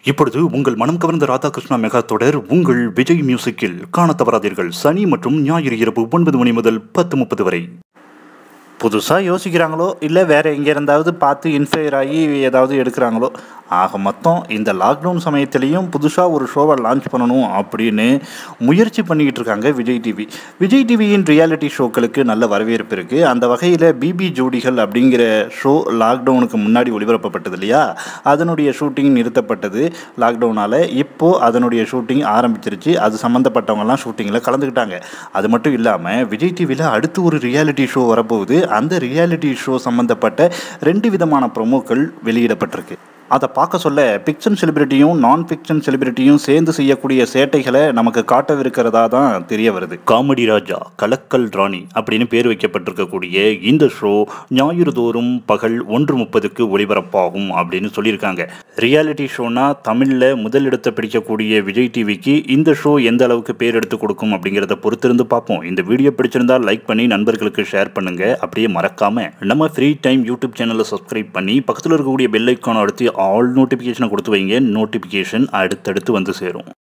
இப்பொழுது உங்கள் மனம் கவர்ந்த ராதாகிருஷ்ணா மெகா தொடர் உங்கள் விஜய் மியூசிக்கில் காண தவறாதீர்கள் சனி மற்றும் ஞாயிறு இரவு ஒன்பது மணி முதல் பத்து முப்பது வரை புதுசாக யோசிக்கிறாங்களோ இல்லை வேறு எங்கே இருந்தாவது பார்த்து இன்ஸ்பயர் ஆகி ஏதாவது எடுக்கிறாங்களோ ஆக மொத்தம் இந்த லாக்டவுன் சமயத்துலேயும் புதுசாக ஒரு ஷோவை லான்ச் பண்ணணும் அப்படின்னு முயற்சி பண்ணிக்கிட்டு இருக்காங்க விஜய் டிவி விஜய் டிவியின் ரியாலிட்டி ஷோக்களுக்கு நல்ல வரவேற்பு இருக்குது அந்த வகையில் பிபி ஜோடிகள் அப்படிங்கிற ஷோ லாக்டவுனுக்கு முன்னாடி ஒளிபரப்பப்பட்டது இல்லையா அதனுடைய ஷூட்டிங் நிறுத்தப்பட்டது லாக்டவுனால் இப்போது அதனுடைய ஷூட்டிங் ஆரம்பிச்சிருச்சு அது சம்மந்தப்பட்டவங்கலாம் ஷூட்டிங்கில் கலந்துக்கிட்டாங்க அது மட்டும் இல்லாமல் விஜய் டிவியில் அடுத்து ஒரு ரியாலிட்டி ஷோ வரப்போகுது அந்த ரியாலிட்டி ஷோ சம்மந்தப்பட்ட ரெண்டு விதமான ப்ரொமோக்கள் வெளியிடப்பட்டிருக்கு அதை பார்க்க சொல்ல பிக்சன் செலிபிரிட்டியும் நான் பிக்சன் செலிபிரிட்டியும் சேர்ந்து செய்யக்கூடிய சேட்டைகளை நமக்கு காட்டவிருக்கிறதா தான் தெரிய வருது காமெடி ராஜா கலக்கல் ராணி அப்படின்னு பேர் வைக்கப்பட்டிருக்கக்கூடிய இந்த ஷோ ஞாயிறு தோறும் பகல் ஒன்று முப்பதுக்கு ஒளிபரப்பாகும் அப்படின்னு சொல்லியிருக்காங்க ரியாலிட்டி ஷோனா தமிழில் முதலிடத்தை பிடிக்கக்கூடிய விஜய் டிவிக்கு இந்த ஷோ எந்த அளவுக்கு பேர் எடுத்து கொடுக்கும் அப்படிங்கிறத பொறுத்திருந்து பார்ப்போம் இந்த வீடியோ பிடிச்சிருந்தா லைக் பண்ணி நண்பர்களுக்கு ஷேர் பண்ணுங்க அப்படியே மறக்காம நம்ம ஃப்ரீ டைம் யூடியூப் சேனலை சப்ஸ்கிரைப் பண்ணி பக்கத்தில் இருக்கக்கூடிய பெல் ஐக்கானை அடுத்து ஆல் நோட்டிஃபிகேஷனை கொடுத்து வைங்க நோட்டிஃபிகேஷன் அடுத்தடுத்து வந்து சேரும்